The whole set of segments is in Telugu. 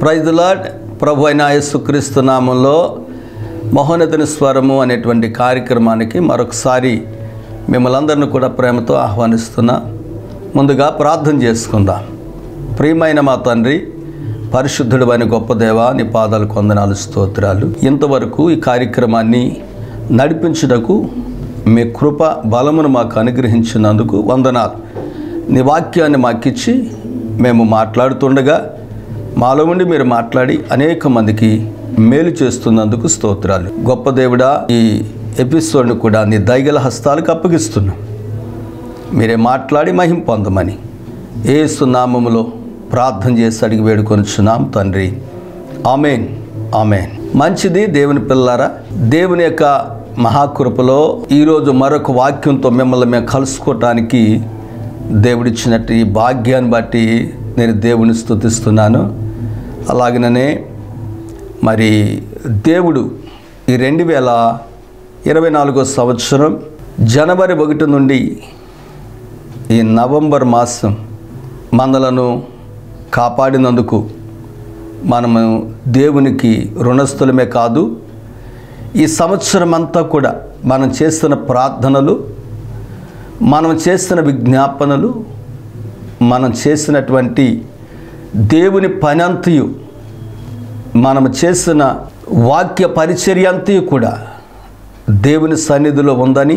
ప్రైజ్ లాడ్ ప్రభు అయిన యేసుక్రీస్తు నామంలో మహోన్నతుని స్వరము అనేటువంటి కార్యక్రమానికి మరొకసారి మిమ్మల్ని అందరిని కూడా ప్రేమతో ఆహ్వానిస్తున్నా ముందుగా ప్రార్థన చేసుకుందాం ప్రియమైన మా తండ్రి పరిశుద్ధుడు అని గొప్ప దేవా నీ పాదాలు కొందనాలు స్తోత్రాలు ఇంతవరకు ఈ కార్యక్రమాన్ని నడిపించుటకు మీ కృప బలమును మాకు అనుగ్రహించినందుకు వందనాలు నీ వాక్యాన్ని మాకిచ్చి మేము మాట్లాడుతుండగా మాలో ఉండి మీరు మాట్లాడి అనేక మందికి మేలు చేస్తున్నందుకు స్తోత్రాలు గొప్ప దేవుడా ఈ ఎపిసోడ్ను కూడా నీ దైగల హస్తాలకు అప్పగిస్తున్నాం మీరే మాట్లాడి మహిం పొందమని ఏసు నామములో ప్రార్థన చేసి అడిగి వేడుకొనిచున్నాం తండ్రి ఆమెన్ ఆమెన్ మంచిది దేవుని పిల్లారా దేవుని యొక్క మహాకృపలో ఈరోజు మరొక వాక్యంతో మిమ్మల్ని మేము కలుసుకోవటానికి దేవుడిచ్చినట్టు ఈ భాగ్యాన్ని బట్టి నేను దేవుని స్తుతిస్తున్నాను అలాగనే మరి దేవుడు ఈ రెండు వేల ఇరవై నాలుగో సంవత్సరం జనవరి ఒకటి నుండి ఈ నవంబర్ మాసం మనలను కాపాడినందుకు మనము దేవునికి రుణస్థులమే కాదు ఈ సంవత్సరం అంతా కూడా మనం చేస్తున్న ప్రార్థనలు మనం చేస్తున్న విజ్ఞాపనలు మనం చేసినటువంటి దేవుని పని అంతయు మనం చేసిన వాక్య పరిచర్య అంతయు కూడా దేవుని సన్నిధిలో ఉందని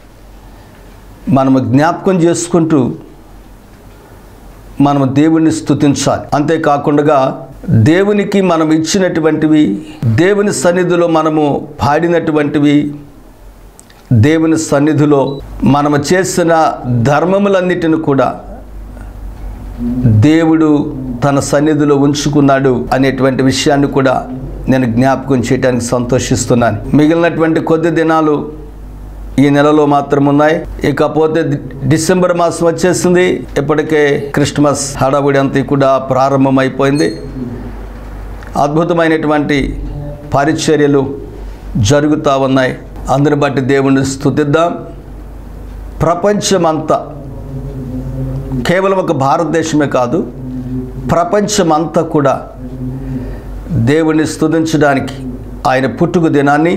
మనము జ్ఞాపకం చేసుకుంటూ మనము దేవుని స్తుతించాలి అంతేకాకుండా దేవునికి మనం ఇచ్చినటువంటివి దేవుని సన్నిధిలో మనము పాడినటువంటివి దేవుని సన్నిధిలో మనము చేసిన ధర్మములన్నిటిని కూడా దేవుడు తన సన్నిధిలో ఉంచుకున్నాడు అనేటువంటి విషయాన్ని కూడా నేను జ్ఞాపకం చేయడానికి సంతోషిస్తున్నాను మిగిలినటువంటి కొద్ది దినాలు ఈ నెలలో మాత్రం ఉన్నాయి ఇకపోతే డి- డిసెంబర్ మాసం వచ్చేసింది ఇప్పటికే క్రిస్మస్ హడావుడి అంతా కూడా ప్రారంభమైపోయింది అద్భుతమైనటువంటి పరిచర్యలు జరుగుతూ ఉన్నాయి అందుని బట్టి దేవుణ్ణి స్తుతిద్దాం ప్రపంచమంతా కేవలం ఒక భారతదేశమే కాదు ప్రపంచమంతా కూడా దేవుణ్ణి స్తుతించడానికి ఆయన పుట్టుక దినాన్ని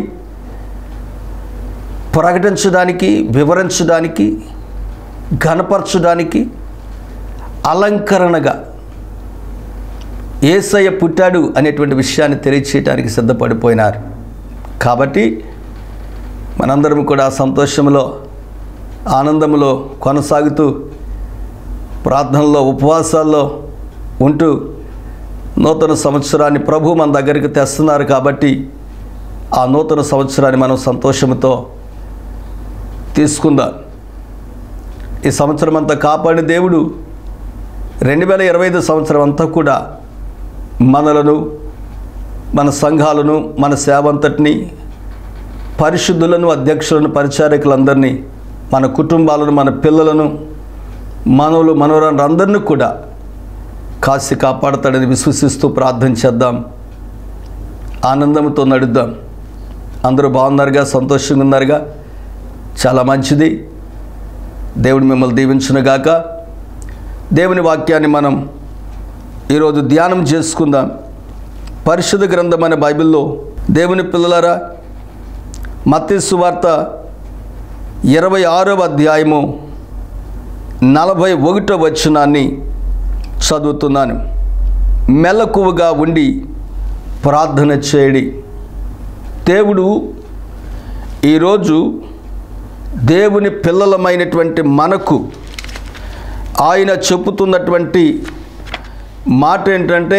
ప్రకటించడానికి వివరించడానికి ఘనపరచడానికి అలంకరణగా ఏసయ్య పుట్టాడు అనేటువంటి విషయాన్ని తెలియచేయడానికి సిద్ధపడిపోయినారు కాబట్టి మనందరం కూడా సంతోషంలో ఆనందంలో కొనసాగుతూ ప్రార్థనలో ఉపవాసాల్లో ఉంటూ నూతన సంవత్సరాన్ని ప్రభు మన దగ్గరికి తెస్తున్నారు కాబట్టి ఆ నూతన సంవత్సరాన్ని మనం సంతోషంతో తీసుకుందాం ఈ సంవత్సరం అంతా కాపాడిన దేవుడు రెండు వేల ఇరవై ఐదు సంవత్సరం అంతా కూడా మనలను మన సంఘాలను మన సేవంతటిని పరిశుద్ధులను అధ్యక్షులను పరిచారకులందరినీ మన కుటుంబాలను మన పిల్లలను మనవులు మనవరాలు అందరినీ కూడా కాసి కాపాడతాడని విశ్వసిస్తూ ప్రార్థన చేద్దాం ఆనందంతో నడుద్దాం అందరూ బాగున్నారుగా సంతోషంగా ఉన్నారుగా చాలా మంచిది దేవుడు మిమ్మల్ని దీవించునుగాక దేవుని వాక్యాన్ని మనం ఈరోజు ధ్యానం చేసుకుందాం పరిశుద్ధ గ్రంథం అనే బైబిల్లో దేవుని పిల్లలారా మత్తి సువార్త ఇరవై ఆరవ అధ్యాయము నలభై ఒకటో వచనాన్ని చదువుతున్నాను మెలకువగా ఉండి ప్రార్థన చేయడి దేవుడు ఈరోజు దేవుని పిల్లలమైనటువంటి మనకు ఆయన చెప్పుతున్నటువంటి మాట ఏంటంటే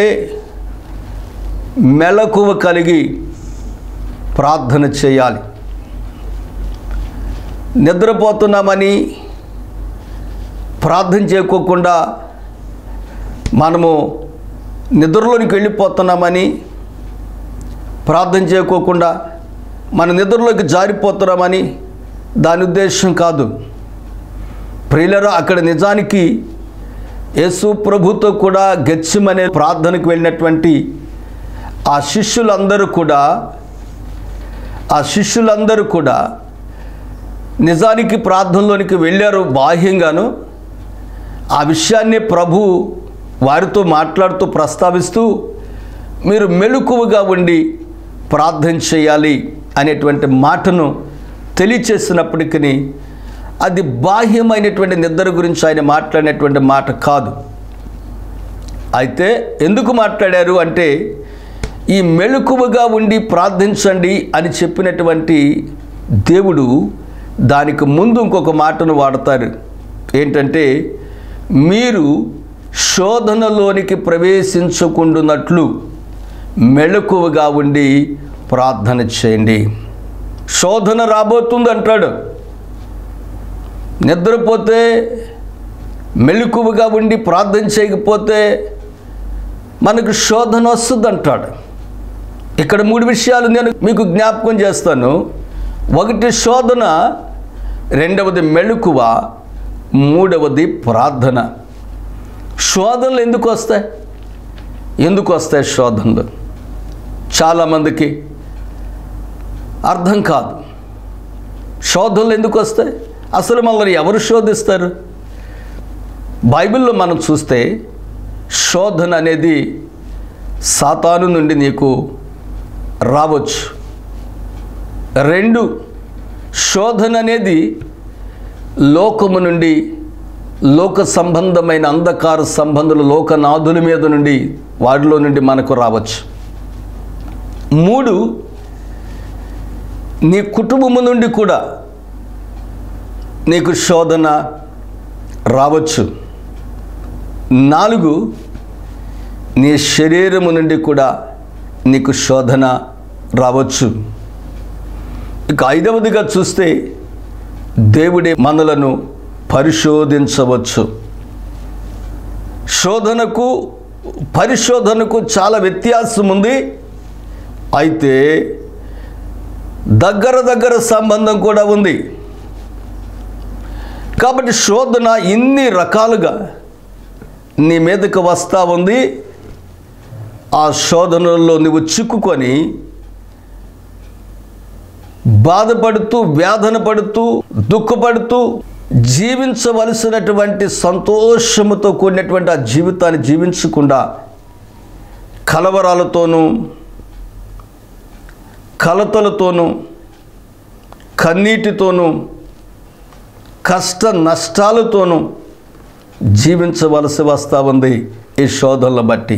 మెలకువ కలిగి ప్రార్థన చేయాలి నిద్రపోతున్నామని ప్రార్థన చేయకోకుండా మనము నిద్రలోనికి వెళ్ళిపోతున్నామని ప్రార్థన చేయకోకుండా మన నిద్రలోకి జారిపోతున్నామని దాని ఉద్దేశం కాదు ప్రియులరా అక్కడ నిజానికి యేసు ప్రభుతో కూడా గెచ్చమనే ప్రార్థనకు వెళ్ళినటువంటి ఆ శిష్యులందరూ కూడా ఆ శిష్యులందరూ కూడా నిజానికి ప్రార్థనలోనికి వెళ్ళారు బాహ్యంగాను ఆ విషయాన్ని ప్రభు వారితో మాట్లాడుతూ ప్రస్తావిస్తూ మీరు మెలకువగా ఉండి ప్రార్థన చేయాలి అనేటువంటి మాటను తెలియచేసినప్పటికీ అది బాహ్యమైనటువంటి నిద్ర గురించి ఆయన మాట్లాడినటువంటి మాట కాదు అయితే ఎందుకు మాట్లాడారు అంటే ఈ మెలకువగా ఉండి ప్రార్థించండి అని చెప్పినటువంటి దేవుడు దానికి ముందు ఇంకొక మాటను వాడతారు ఏంటంటే మీరు శోధనలోనికి ప్రవేశించకుండునట్లు మెలకువగా ఉండి ప్రార్థన చేయండి శోధన రాబోతుంది అంటాడు నిద్రపోతే మెలకువగా ఉండి ప్రార్థన చేయకపోతే మనకు శోధన వస్తుంది అంటాడు ఇక్కడ మూడు విషయాలు నేను మీకు జ్ఞాపకం చేస్తాను ఒకటి శోధన రెండవది మెళుకువ మూడవది ప్రార్థన శోధనలు ఎందుకు వస్తాయి ఎందుకు వస్తాయి శోధనలు చాలామందికి అర్థం కాదు శోధనలు ఎందుకు వస్తాయి అసలు మనల్ని ఎవరు శోధిస్తారు బైబిల్లో మనం చూస్తే శోధన అనేది సాతాను నుండి నీకు రావచ్చు రెండు శోధన అనేది లోకము నుండి లోక సంబంధమైన అంధకార సంబంధులు లోకనాథుల మీద నుండి వాటిలో నుండి మనకు రావచ్చు మూడు నీ కుటుంబము నుండి కూడా నీకు శోధన రావచ్చు నాలుగు నీ శరీరము నుండి కూడా నీకు శోధన రావచ్చు ఇక ఐదవదిగా చూస్తే దేవుడే మనలను పరిశోధించవచ్చు శోధనకు పరిశోధనకు చాలా వ్యత్యాసం ఉంది అయితే దగ్గర దగ్గర సంబంధం కూడా ఉంది కాబట్టి శోధన ఇన్ని రకాలుగా నీ మీదకి వస్తూ ఉంది ఆ శోధనల్లో నువ్వు చిక్కుకొని బాధపడుతూ వేదన పడుతూ దుఃఖపడుతూ జీవించవలసినటువంటి సంతోషముతో కూడినటువంటి ఆ జీవితాన్ని జీవించకుండా కలవరాలతోనూ కలతలతోనూ కన్నీటితోనూ కష్ట నష్టాలతోనూ జీవించవలసి వస్తూ ఉంది ఈ శోధనలు బట్టి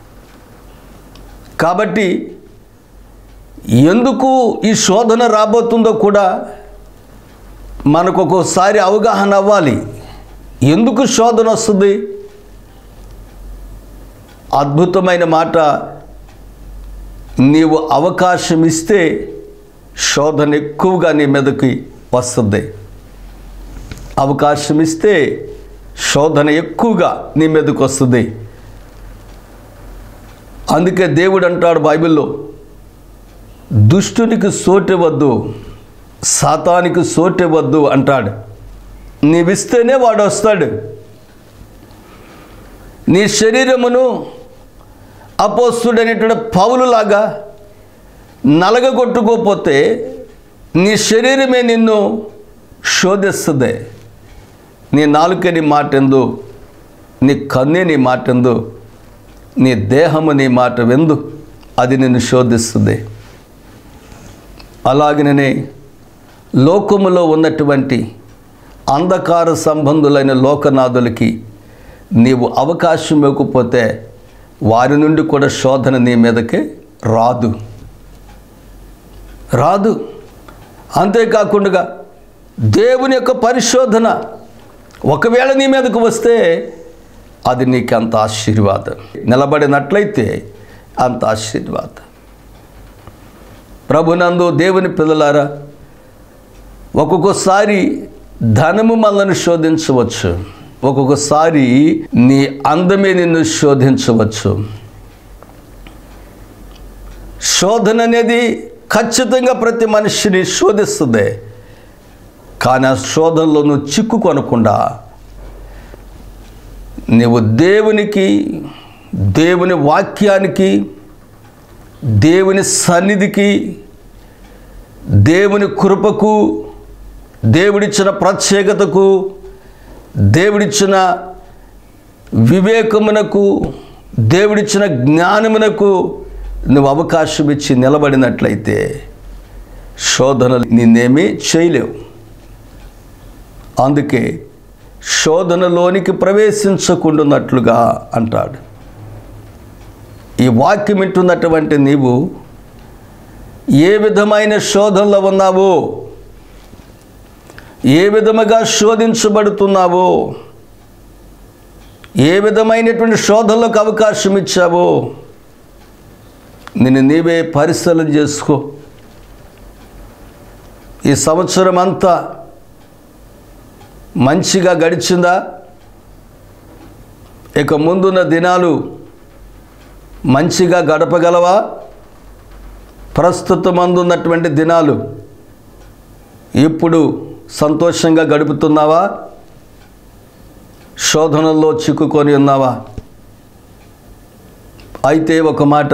కాబట్టి ఎందుకు ఈ శోధన రాబోతుందో కూడా మనకు ఒక్కోసారి అవగాహన అవ్వాలి ఎందుకు శోధన వస్తుంది అద్భుతమైన మాట నీవు అవకాశం ఇస్తే శోధన ఎక్కువగా నీ మీదకి వస్తుంది అవకాశం ఇస్తే శోధన ఎక్కువగా నీ మీదకి వస్తుంది అందుకే దేవుడు అంటాడు బైబిల్లో దుష్టునికి సోటివద్దు సాతానికి సోటివద్దు అంటాడు నీవిస్తేనే వాడు వస్తాడు నీ శరీరమును అపోస్తుడనేటువంటి పౌలులాగా నలగగొట్టుకోపోతే నీ శరీరమే నిన్ను శోధిస్తుంది నీ నాలుక నీ మాటెందు నీ కన్నే నీ మాటెందు నీ దేహము నీ మాట వెందు అది నిన్ను శోధిస్తుంది అలాగనే లోకములో ఉన్నటువంటి అంధకార సంబంధులైన లోకనాథులకి నీవు అవకాశం ఇవ్వకపోతే వారి నుండి కూడా శోధన నీ మీదకి రాదు రాదు అంతేకాకుండా దేవుని యొక్క పరిశోధన ఒకవేళ నీ మీదకు వస్తే అది నీకు అంత ఆశీర్వాదం నిలబడినట్లయితే అంత ఆశీర్వాదం ప్రభునందు దేవుని పిల్లలారా ఒక్కొక్కసారి ధనము మనల్ని శోధించవచ్చు ఒక్కొక్కసారి నీ అందమే నిన్ను శోధించవచ్చు శోధన అనేది ఖచ్చితంగా ప్రతి మనిషిని శోధిస్తుంది కానీ ఆ శోధనలో నువ్వు చిక్కుకొనకుండా నీవు దేవునికి దేవుని వాక్యానికి దేవుని సన్నిధికి దేవుని కృపకు దేవుడిచ్చిన ప్రత్యేకతకు దేవుడిచ్చిన వివేకమునకు దేవుడిచ్చిన జ్ఞానమునకు నువ్వు అవకాశం ఇచ్చి నిలబడినట్లయితే శోధనలు నిన్నేమీ చేయలేవు అందుకే శోధనలోనికి ప్రవేశించకుండాన్నట్లుగా అంటాడు ఈ వాక్యం వింటున్నటువంటి నీవు ఏ విధమైన శోధనలో ఉన్నావో ఏ విధముగా శోధించబడుతున్నావో ఏ విధమైనటువంటి శోధనలకు అవకాశం ఇచ్చావో నిన్ను నీవే పరిశీలన చేసుకో ఈ సంవత్సరం అంతా మంచిగా గడిచిందా ఇక ముందున్న దినాలు మంచిగా గడపగలవా ప్రస్తుతం అందున్నటువంటి దినాలు ఇప్పుడు సంతోషంగా గడుపుతున్నావా శోధనల్లో చిక్కుకొని ఉన్నావా అయితే ఒక మాట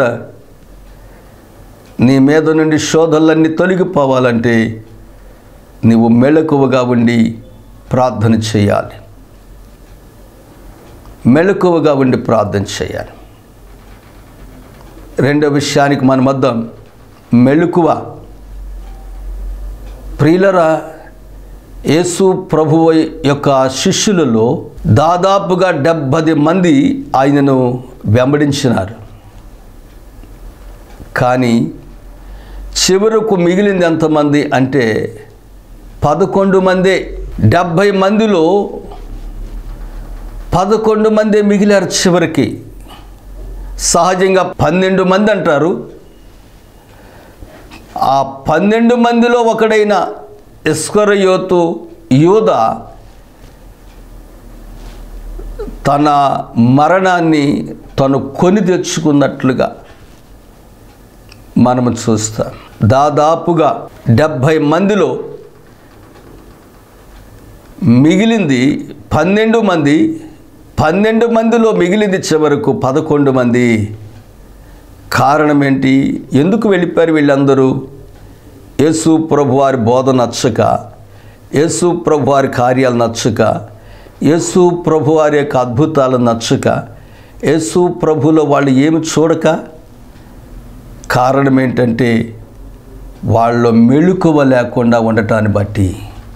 నీ మీద నుండి శోధనలన్నీ తొలగిపోవాలంటే నీవు మెళకువగా ఉండి ప్రార్థన చేయాలి మెళకువగా ఉండి ప్రార్థన చేయాలి రెండో విషయానికి మన మధ్య మెళుకువ ప్రియులరా యేసు ప్రభు యొక్క శిష్యులలో దాదాపుగా డెబ్బది మంది ఆయనను వెంబడించినారు కానీ చివరకు మిగిలింది ఎంతమంది అంటే పదకొండు మందే డెబ్భై మందిలో పదకొండు మందే మిగిలారు చివరికి సహజంగా పన్నెండు మంది అంటారు ఆ పన్నెండు మందిలో ఒకడైన ఇస్కరయోతు యూద తన మరణాన్ని తను కొని తెచ్చుకున్నట్లుగా మనము చూస్తాం దాదాపుగా డెబ్భై మందిలో మిగిలింది పన్నెండు మంది పన్నెండు మందిలో మిగిలింది చివరకు పదకొండు మంది కారణం ఏంటి ఎందుకు వెళ్ళిపోయారు వీళ్ళందరూ యేసు ప్రభు వారి బోధ నచ్చక యేసు ప్రభు వారి కార్యాలు నచ్చక యేసు ప్రభు వారి యొక్క అద్భుతాలు నచ్చక యేసు ప్రభులో వాళ్ళు ఏమి చూడక కారణం ఏంటంటే వాళ్ళ మెళుకువ లేకుండా ఉండటాన్ని బట్టి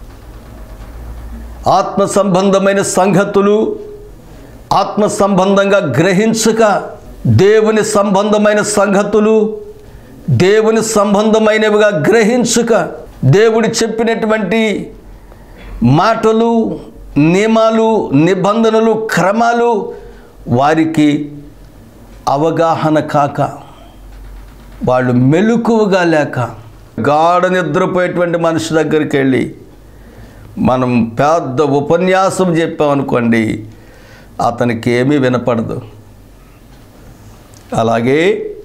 ఆత్మ సంబంధమైన సంగతులు ఆత్మ సంబంధంగా గ్రహించక దేవుని సంబంధమైన సంగతులు దేవుని సంబంధమైనవిగా గ్రహించక దేవుడు చెప్పినటువంటి మాటలు నియమాలు నిబంధనలు క్రమాలు వారికి అవగాహన కాక వాళ్ళు మెలకువగా లేక గాఢ నిద్రపోయేటువంటి మనిషి దగ్గరికి వెళ్ళి మనం పెద్ద ఉపన్యాసం చెప్పామనుకోండి అతనికి ఏమీ వినపడదు అలాగే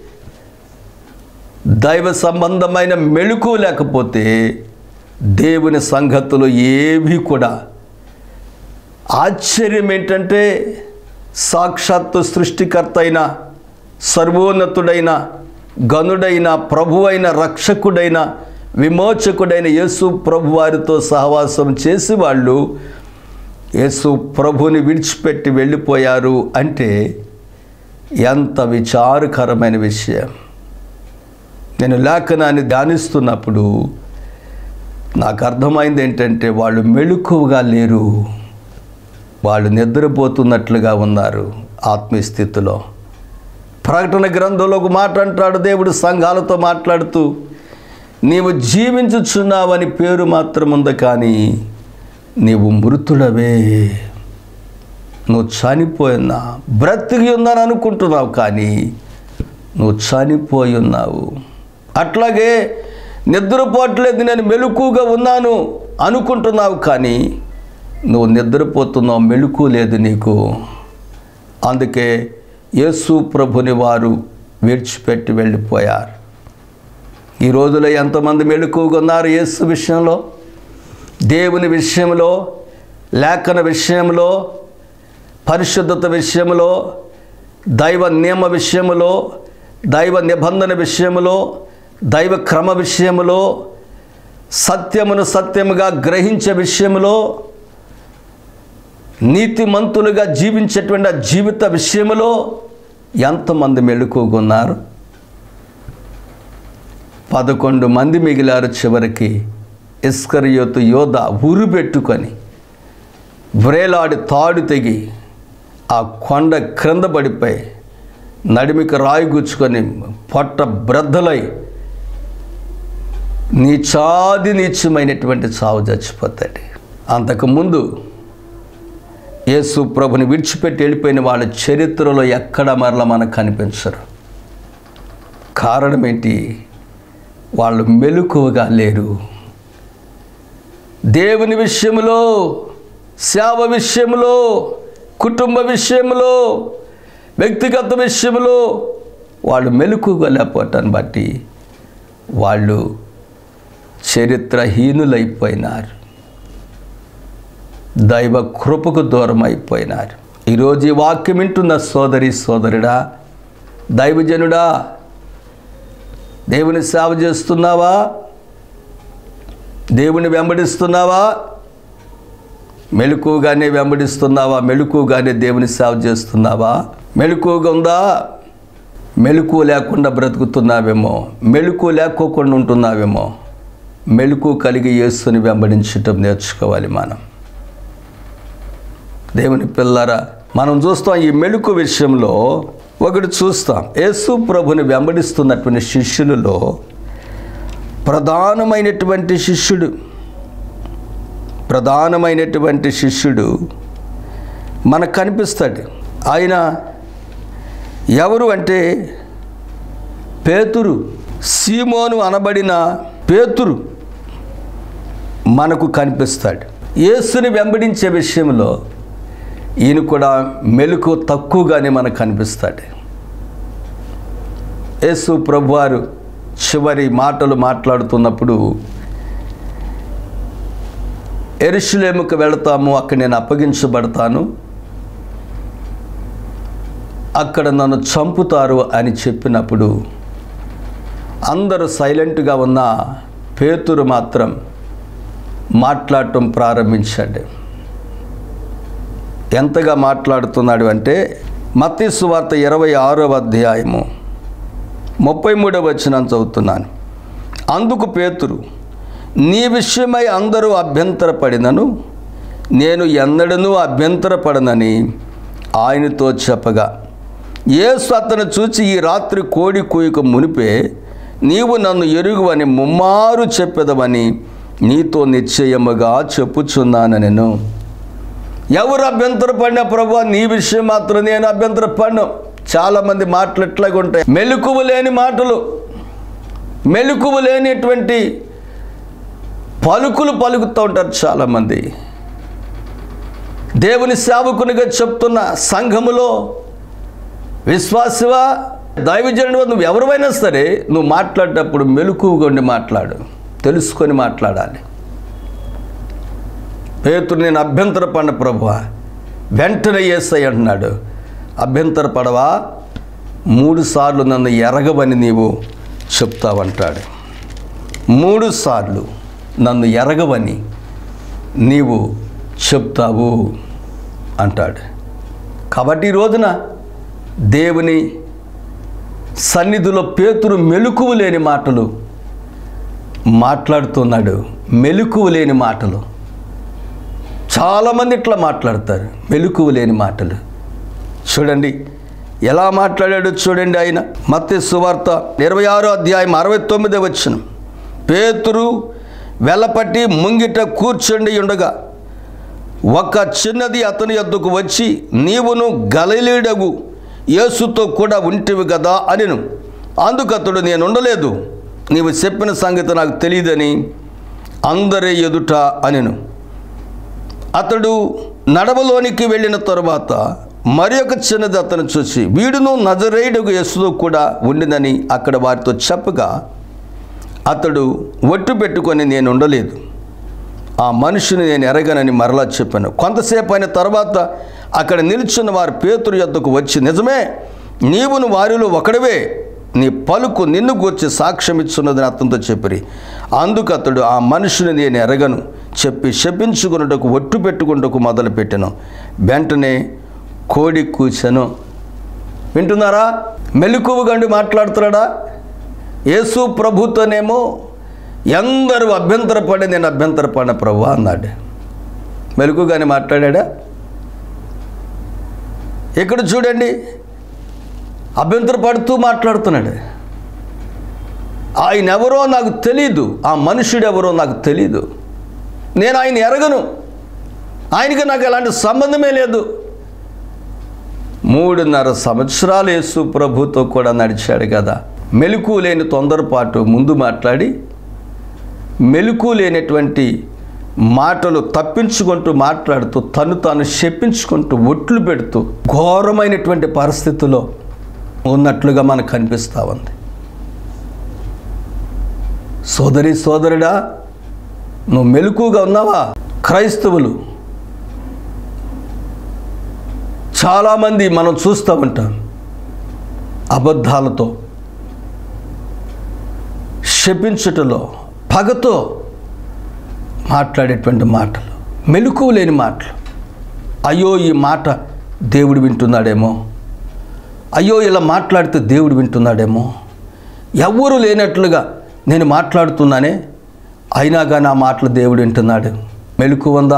దైవ సంబంధమైన మెళుకు లేకపోతే దేవుని సంగతులు ఏవి కూడా ఆశ్చర్యం ఏంటంటే సాక్షాత్తు సృష్టికర్త అయిన సర్వోన్నతుడైన గనుడైన ప్రభువైన రక్షకుడైన విమోచకుడైన యేసు ప్రభు వారితో సహవాసం చేసి వాళ్ళు యేసు ప్రభుని విడిచిపెట్టి వెళ్ళిపోయారు అంటే ఎంత విచారకరమైన విషయం నేను లేఖనాన్ని ధ్యానిస్తున్నప్పుడు నాకు అర్థమైంది ఏంటంటే వాళ్ళు మెళుకువగా లేరు వాళ్ళు నిద్రపోతున్నట్లుగా ఉన్నారు ఆత్మీయ స్థితిలో ప్రకటన గ్రంథంలో ఒక మాట అంటాడు దేవుడు సంఘాలతో మాట్లాడుతూ నీవు జీవించుచున్నావని పేరు మాత్రం ఉంది కానీ నీవు మృతుడవే నువ్వు చనిపోయినా బ్రతికి ఉందని అనుకుంటున్నావు కానీ నువ్వు చనిపోయి ఉన్నావు అట్లాగే నిద్రపోవట్లేదు నేను మెలకుగా ఉన్నాను అనుకుంటున్నావు కానీ నువ్వు నిద్రపోతున్నావు మెలకు లేదు నీకు అందుకే యేసు ప్రభుని వారు విడిచిపెట్టి వెళ్ళిపోయారు ఈ రోజులో ఎంతమంది మెలకుగా ఉన్నారు యేసు విషయంలో దేవుని విషయంలో లేఖన విషయంలో పరిశుద్ధత విషయంలో దైవ నియమ విషయంలో దైవ నిబంధన విషయంలో దైవ క్రమ విషయంలో సత్యమును సత్యముగా గ్రహించే విషయంలో నీతిమంతులుగా జీవించేటువంటి ఆ జీవిత విషయంలో ఎంతమంది మెళుకున్నారు పదకొండు మంది మిగిలారు చివరికి ఇస్కరియోతు యోధ ఉరు పెట్టుకొని వ్రేలాడి తాడు తెగి ఆ కొండ క్రింద పడిపోయి నడిమికి రాయి గుచ్చుకొని పొట్ట బ్రద్దలై నీచాది నీచమైనటువంటి చావు చచ్చిపోతాడు అంతకుముందు యేసు ప్రభుని విడిచిపెట్టి వెళ్ళిపోయిన వాళ్ళ చరిత్రలో ఎక్కడ మరలా మనకు కనిపించరు కారణం ఏంటి వాళ్ళు మెలకువగా లేరు దేవుని విషయంలో సేవ విషయంలో కుటుంబ విషయంలో వ్యక్తిగత విషయంలో వాళ్ళు మెలకుగా లేకపోవటాన్ని బట్టి వాళ్ళు చరిత్రహీనులైపోయినారు దైవ కృపకు దూరం అయిపోయినారు ఈరోజు ఈ వాక్యం వింటున్న సోదరి సోదరుడా దైవజనుడా దేవుని సేవ చేస్తున్నావా దేవుని వెంబడిస్తున్నావా మెలకుగానే వెంబడిస్తున్నావా మెలకుగానే దేవుని సేవ చేస్తున్నావా మెలకుగా ఉందా మెలకు లేకుండా బ్రతుకుతున్నావేమో మెలకు లేకోకుండా ఉంటున్నావేమో మెలకు కలిగి యేసుని వెంబడించటం నేర్చుకోవాలి మనం దేవుని పిల్లరా మనం చూస్తాం ఈ మెలకు విషయంలో ఒకటి చూస్తాం యేసు ప్రభుని వెంబడిస్తున్నటువంటి శిష్యులలో ప్రధానమైనటువంటి శిష్యుడు ప్రధానమైనటువంటి శిష్యుడు మనకు కనిపిస్తాడు ఆయన ఎవరు అంటే పేతురు సీమోను అనబడిన పేతురు మనకు కనిపిస్తాడు యేసుని వెంబడించే విషయంలో ఈయన కూడా మెలకు తక్కువగానే మనకు కనిపిస్తాడు యేసు ప్రభువారు చివరి మాటలు మాట్లాడుతున్నప్పుడు ఎరుషులేముకు వెళతాము అక్కడ నేను అప్పగించబడతాను అక్కడ నన్ను చంపుతారు అని చెప్పినప్పుడు అందరూ సైలెంట్గా ఉన్న పేతురు మాత్రం మాట్లాడటం ప్రారంభించాడు ఎంతగా మాట్లాడుతున్నాడు అంటే మత్తీసు వార్త ఇరవై ఆరవ అధ్యాయము ముప్పై మూడవ వచనం చదువుతున్నాను అందుకు పేతురు నీ విషయమై అందరూ అభ్యంతరపడినను నేను ఎన్నడనూ అభ్యంతరపడనని ఆయనతో చెప్పగా యేసు అతను చూచి ఈ రాత్రి కోడి కూయక మునిపే నీవు నన్ను ఎరుగువని ముమ్మారు చెప్పెదవని నీతో నిశ్చయముగా చెప్పుచున్నాను నేను ఎవరు అభ్యంతరపడినా ప్రభు నీ విషయం మాత్రం నేను అభ్యంతరపడను చాలామంది మాటలు ఎట్లాగా ఉంటాయి మెలకువ లేని మాటలు మెలకువ లేనిటువంటి పలుకులు పలుకుతూ ఉంటారు చాలామంది దేవుని సేవకునిగా చెప్తున్న సంఘములో విశ్వాసవా దైవజనుడు నువ్వు ఎవరివైనా సరే నువ్వు మాట్లాడేటప్పుడు మెలకువగా ఉండి మాట్లాడు తెలుసుకొని మాట్లాడాలి పేతురు నేను అభ్యంతరపడిన ప్రభు వెంటనే ఏసై అంటున్నాడు అభ్యంతరపడవా మూడు సార్లు నన్ను ఎరగవని నీవు చెప్తావంటాడు మూడు సార్లు నన్ను ఎరగవని నీవు చెప్తావు అంటాడు కాబట్టి ఈ రోజున దేవుని సన్నిధిలో పేతురు మెలకువ లేని మాటలు మాట్లాడుతున్నాడు మెలకువ లేని మాటలు చాలామంది ఇట్లా మాట్లాడతారు మెలకువ లేని మాటలు చూడండి ఎలా మాట్లాడాడు చూడండి ఆయన మత్తి సువార్త ఇరవై ఆరో అధ్యాయం అరవై తొమ్మిది వచ్చిన పేతురు వెలపట్టి ముంగిట కూర్చుండి ఉండగా ఒక చిన్నది అతని యొద్దకు వచ్చి నీవును గలలీడగు యేసుతో కూడా ఉంటివి కదా అనిను అందుకతడు నేను ఉండలేదు నీవు చెప్పిన సంగతి నాకు తెలియదని అందరి ఎదుట అనిను అతడు నడవలోనికి వెళ్ళిన తరువాత మరి ఒక చిన్నది అతను చూసి వీడును నజరేయుడుగు యేసుతో కూడా ఉండిందని అక్కడ వారితో చెప్పగా అతడు ఒట్టు పెట్టుకొని నేను ఉండలేదు ఆ మనిషిని నేను ఎరగనని మరలా చెప్పాను కొంతసేపు అయిన తర్వాత అక్కడ నిల్చున్న వారు పేతురు యొద్దకు వచ్చి నిజమే నీవును వారిలో ఒకడివే నీ పలుకు నిన్ను గూర్చి సాక్ష్యం ఇచ్చున్నదని అతనితో చెప్పిరి అందుకు అతడు ఆ మనుషుని నేను ఎరగను చెప్పి శపించుకున్నటకు ఒట్టు పెట్టుకుంటకు మొదలుపెట్టాను వెంటనే కోడి కూర్చను వింటున్నారా మెలకువ గండి మాట్లాడుతున్నాడా యేసు ప్రభుతోనేమో ఎందరూ అభ్యంతరపడి నేను అభ్యంతరపడిన ప్రభు అన్నాడు మెలుగుగానే మాట్లాడా ఇక్కడ చూడండి అభ్యంతరపడుతూ మాట్లాడుతున్నాడు ఆయన ఎవరో నాకు తెలీదు ఆ మనుషుడు ఎవరో నాకు తెలీదు నేను ఆయన ఎరగను ఆయనకి నాకు ఎలాంటి సంబంధమే లేదు మూడున్నర సంవత్సరాలు యేసు ప్రభుతో కూడా నడిచాడు కదా మెలకు లేని తొందరపాటు ముందు మాట్లాడి మెలకు లేనటువంటి మాటలు తప్పించుకుంటూ మాట్లాడుతూ తను తాను చెప్పించుకుంటూ ఒట్లు పెడుతూ ఘోరమైనటువంటి పరిస్థితిలో ఉన్నట్లుగా మనకు కనిపిస్తూ ఉంది సోదరి సోదరుడా నువ్వు మెలకుగా ఉన్నావా క్రైస్తవులు చాలామంది మనం చూస్తూ ఉంటాం అబద్ధాలతో శపించుటలో పగతో మాట్లాడేటువంటి మాటలు మెలకువ లేని మాటలు అయ్యో ఈ మాట దేవుడు వింటున్నాడేమో అయ్యో ఇలా మాట్లాడితే దేవుడు వింటున్నాడేమో ఎవ్వరూ లేనట్లుగా నేను మాట్లాడుతున్నానే అయినా కానీ ఆ మాటలు దేవుడు వింటున్నాడు మెలకు ఉందా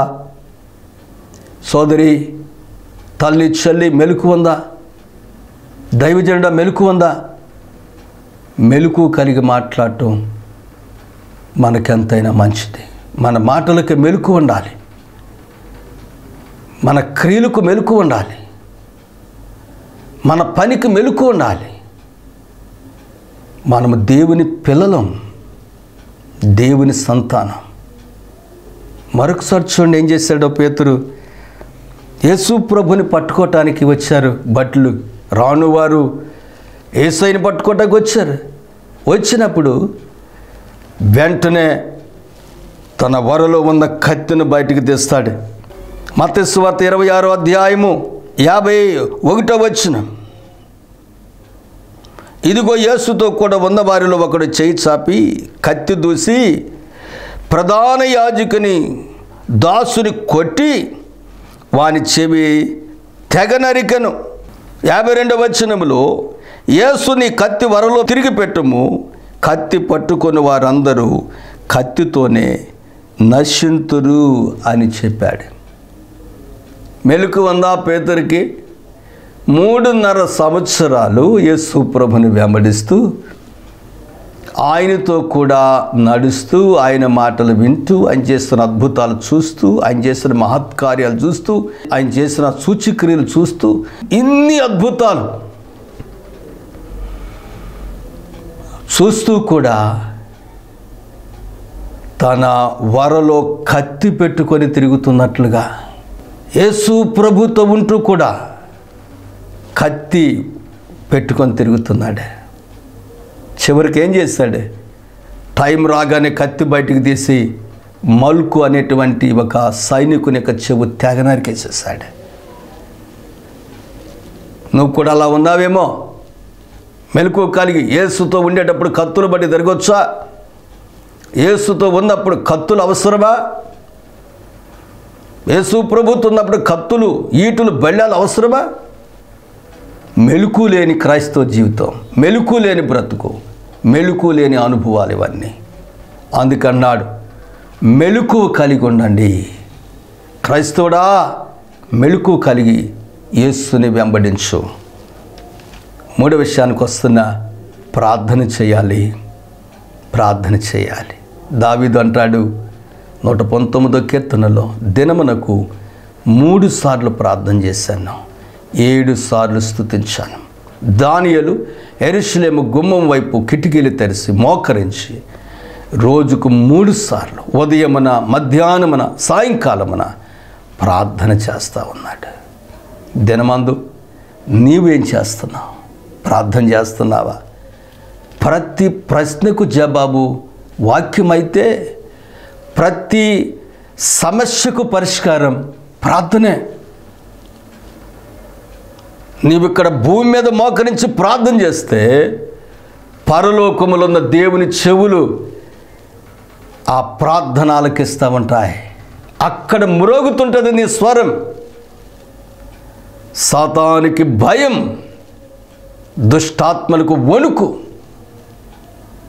సోదరి తల్లి చెల్లి మెలకు ఉందా దైవజనుడ మెలకు ఉందా మెలకు కలిగి మాట్లాడటం మనకెంతైనా మంచిది మన మాటలకు మెలకు ఉండాలి మన క్రియలకు మెలకు ఉండాలి మన పనికి మెలకు ఉండాలి మనము దేవుని పిల్లలం దేవుని సంతానం మరొకసారి చూడండి ఏం చేశాడో పేతురు యేసు ప్రభుని పట్టుకోవటానికి వచ్చారు భట్లు రానువారు ఏసైని పట్టుకోవటానికి వచ్చారు వచ్చినప్పుడు వెంటనే తన వరలో ఉన్న కత్తిని బయటికి తెస్తాడు మతస్వార్త ఇరవై ఆరో అధ్యాయము యాభై ఒకటో వచ్చిన ఇదిగో యేసుతో కూడా ఉన్న వారిలో ఒకడు చేయి చాపి కత్తి దూసి ప్రధాన యాజకుని దాసుని కొట్టి వాని చెవి తెగ నరికెను యాభై రెండవ వచనములో యేసుని కత్తి వరలో తిరిగి పెట్టుము కత్తి పట్టుకొని వారందరూ కత్తితోనే నశింతురు అని చెప్పాడు మెలకు ఉందా పేదరికి మూడున్నర సంవత్సరాలు యేసు ప్రభుని వెంబడిస్తూ ఆయనతో కూడా నడుస్తూ ఆయన మాటలు వింటూ ఆయన చేస్తున్న అద్భుతాలు చూస్తూ ఆయన చేస్తున్న మహత్కార్యాలు చూస్తూ ఆయన చేసిన సూచిక్రియలు చూస్తూ ఇన్ని అద్భుతాలు చూస్తూ కూడా తన వరలో కత్తి పెట్టుకొని తిరుగుతున్నట్లుగా యేసు ప్రభుతో ఉంటూ కూడా కత్తి పెట్టుకొని తిరుగుతున్నాడు చివరికి ఏం చేశాడు టైం రాగానే కత్తి బయటికి తీసి మల్కు అనేటువంటి ఒక సైనికుని యొక్క చెవు తెగ నరికేసేసాడు నువ్వు కూడా అలా ఉన్నావేమో మెలకు కలిగి ఏసుతో ఉండేటప్పుడు కత్తులు బట్టి తిరగొచ్చా ఏసుతో ఉన్నప్పుడు కత్తులు అవసరమా యేసు ప్రభుత్వం ఉన్నప్పుడు కత్తులు ఈటులు బెళ్ళాలు అవసరమా మెలుకు లేని క్రైస్తవ జీవితం మెలుకు లేని బ్రతుకు మెలుకు లేని అనుభవాలు ఇవన్నీ అందుకన్నాడు మెలుకు కలిగి ఉండండి క్రైస్తవుడా మెలుకు కలిగి యేసుని వెంబడించు మూడో విషయానికి వస్తున్న ప్రార్థన చేయాలి ప్రార్థన చేయాలి దావీదు అంటాడు నూట పంతొమ్మిదో కీర్తనలో దినమునకు మూడు సార్లు ప్రార్థన చేశాను ఏడు సార్లు స్థుతించాను దానియలు ఎరుషులేము గుమ్మం వైపు కిటికీలు తెరిచి మోకరించి రోజుకు మూడు సార్లు ఉదయమున మధ్యాహ్నమున సాయంకాలమున ప్రార్థన చేస్తూ ఉన్నాడు దినమందు నీవేం చేస్తున్నావు ప్రార్థన చేస్తున్నావా ప్రతి ప్రశ్నకు జవాబు వాక్యమైతే ప్రతి సమస్యకు పరిష్కారం ప్రార్థనే నీవు ఇక్కడ భూమి మీద మోకరించి ప్రార్థన చేస్తే పరలోకములో ఉన్న దేవుని చెవులు ఆ ప్రార్థన ఆలకిస్తూ ఉంటాయి అక్కడ మ్రోగుతుంటుంది నీ స్వరం సాతానికి భయం దుష్టాత్మలకు వణుకు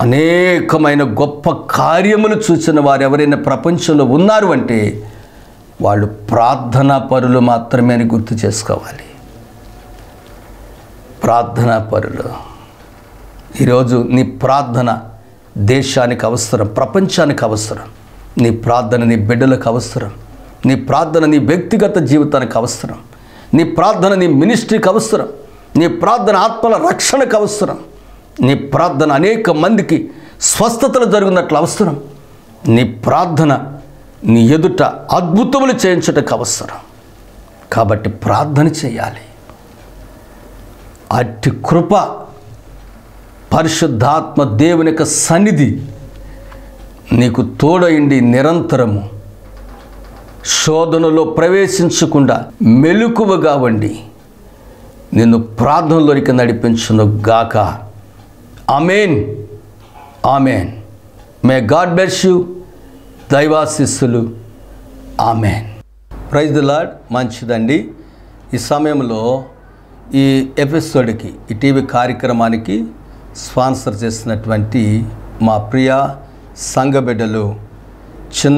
అనేకమైన గొప్ప కార్యములు చూసిన వారు ఎవరైనా ప్రపంచంలో ఉన్నారు అంటే వాళ్ళు ప్రార్థనా పరులు మాత్రమే అని గుర్తు చేసుకోవాలి ప్రార్థనా పరులు ఈరోజు నీ ప్రార్థన దేశానికి అవసరం ప్రపంచానికి అవసరం నీ ప్రార్థన నీ బిడ్డలకు అవసరం నీ ప్రార్థన నీ వ్యక్తిగత జీవితానికి అవసరం నీ ప్రార్థన నీ మినిస్ట్రీకి అవసరం నీ ప్రార్థన ఆత్మల రక్షణకు అవసరం నీ ప్రార్థన అనేక మందికి స్వస్థతలు జరుగునట్లు అవసరం నీ ప్రార్థన నీ ఎదుట అద్భుతములు చేయించటకు అవసరం కాబట్టి ప్రార్థన చేయాలి అట్టి కృప పరిశుద్ధాత్మ దేవుని యొక్క సన్నిధి నీకు తోడయిండి నిరంతరము శోధనలో ప్రవేశించకుండా మెలకువగా వండి నిన్ను ప్రార్థనలోనికి నడిపించును గాక amen amen may God bless you దైవాశిస్సులు ఆమెన్ ప్రైజ్ ది లాడ్ మంచిదండి ఈ సమయంలో ఈ ఎపిసోడ్కి ఈ టీవీ కార్యక్రమానికి స్పాన్సర్ చేసినటువంటి మా ప్రియ సంఘ బిడ్డలు చిన్న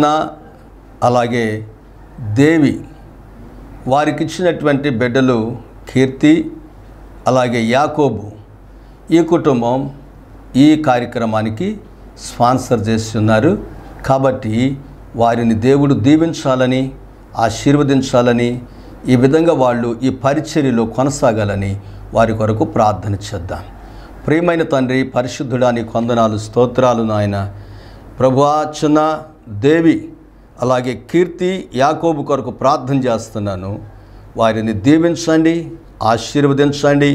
అలాగే దేవి వారికి ఇచ్చినటువంటి బిడ్డలు కీర్తి అలాగే యాకోబు ఈ కుటుంబం ఈ కార్యక్రమానికి స్పాన్సర్ చేస్తున్నారు కాబట్టి వారిని దేవుడు దీవించాలని ఆశీర్వదించాలని ఈ విధంగా వాళ్ళు ఈ పరిచర్యలో కొనసాగాలని వారి కొరకు ప్రార్థన చేద్దాం ప్రియమైన తండ్రి పరిశుద్ధుడా నీ కొందనాలు స్తోత్రాలు నాయన ప్రభువా చిన్న దేవి అలాగే కీర్తి యాకోబు కొరకు ప్రార్థన చేస్తున్నాను వారిని దీవించండి ఆశీర్వదించండి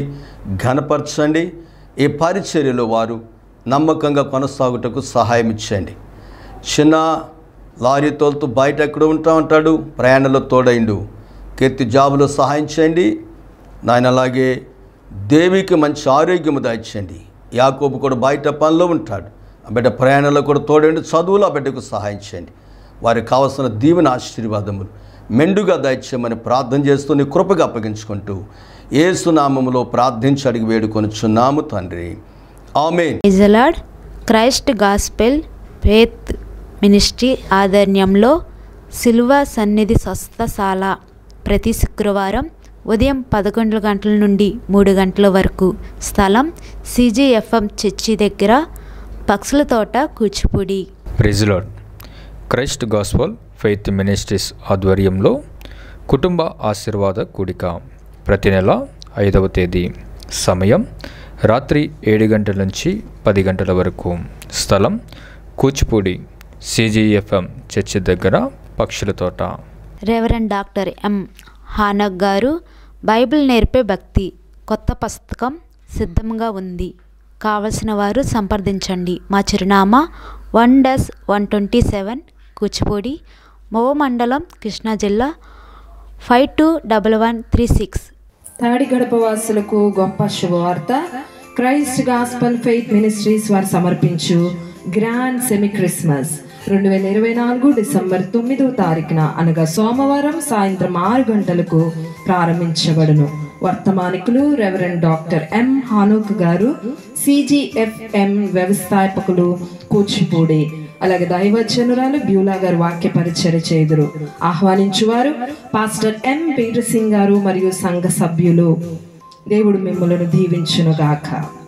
ఘనపరచండి ఈ పరిచర్యలో వారు నమ్మకంగా కొనసాగుటకు సహాయం ఇచ్చండి చిన్న లారీ తోలుతూ బయట ఎక్కడ ఉంటా ఉంటాడు ప్రయాణంలో తోడైండు కీర్తి జాబులో సహాయం చేయండి నాయన అలాగే దేవికి మంచి ఆరోగ్యము దాయించండి యాకోబు కూడా బయట పనిలో ఉంటాడు ఆ బిడ్డ ప్రయాణంలో కూడా తోడండి చదువులో ఆ బిడ్డకు సహాయం చేయండి వారికి కావలసిన దీవెన ఆశీర్వాదములు మెండుగా దయచేయమని ప్రార్థన చేస్తూ నీ కృపగా అప్పగించుకుంటూ ఏసునామములో ప్రార్థించి అడిగి వేడుకొనుచున్నాము తండ్రి amen praise the Lord Christ gospel faith ministry ఆధ్వర్యంలో సిల్వ సన్నిధి స్వస్థశాల ప్రతి శుక్రవారం ఉదయం పదకొండు గంటల నుండి మూడు గంటల వరకు స్థలం సిజిఎఫ్ఎం చర్చి దగ్గర పక్షుల తోట Kuchipudi praise the Lord Christ gospel faith ministries ఆధ్వర్యంలో కుటుంబ ఆశీర్వాద కూడిక ప్రతి నెల ఐదవ తేదీ సమయం రాత్రి ఏడు గంటల నుంచి పది గంటల వరకు స్థలం కూచిపూడి సిజిఎఫ్ఎం చర్చి దగ్గర పక్షుల తోట రెవరెండ్ డాక్టర్ ఎం హానక్ గారు బైబిల్ నేర్పే భక్తి కొత్త పుస్తకం సిద్ధంగా ఉంది కావలసిన వారు సంప్రదించండి మా చిరునామా one dash one twenty seven Kuchipudi Mova మండలం కృష్ణా జిల్లా five two double one three six Tadigadapa వాసులకు గొప్ప శుభవార్త క్రైస్ట్ గాస్పల్ ఫెయిత్ మినిస్ట్రీస్ వారు సమర్పించు గ్రాండ్ సెమీ క్రిస్మస్ రెండు వేల ఇరవై నాలుగు డిసెంబర్ తొమ్మిదవ తారీఖున అనగా సోమవారం సాయంత్రం ఆరు గంటలకు ప్రారంభించబడును వర్తమానికులు రెవరెండ్ డాక్టర్ ఎం హానోక్ గారు సిజిఎఫ్ఎం వ్యవస్థాపకులు కూచిపూడి అలాగే దైవజనురాలు బ్యూలా గారు వాక్య పరిచయ చేదురు ఆహ్వానించువారు పాస్టర్ ఎం పీటర్ సింగ్ గారు మరియు సంఘ సభ్యులు దేవుడు మిమ్మలను దీవించునుగాక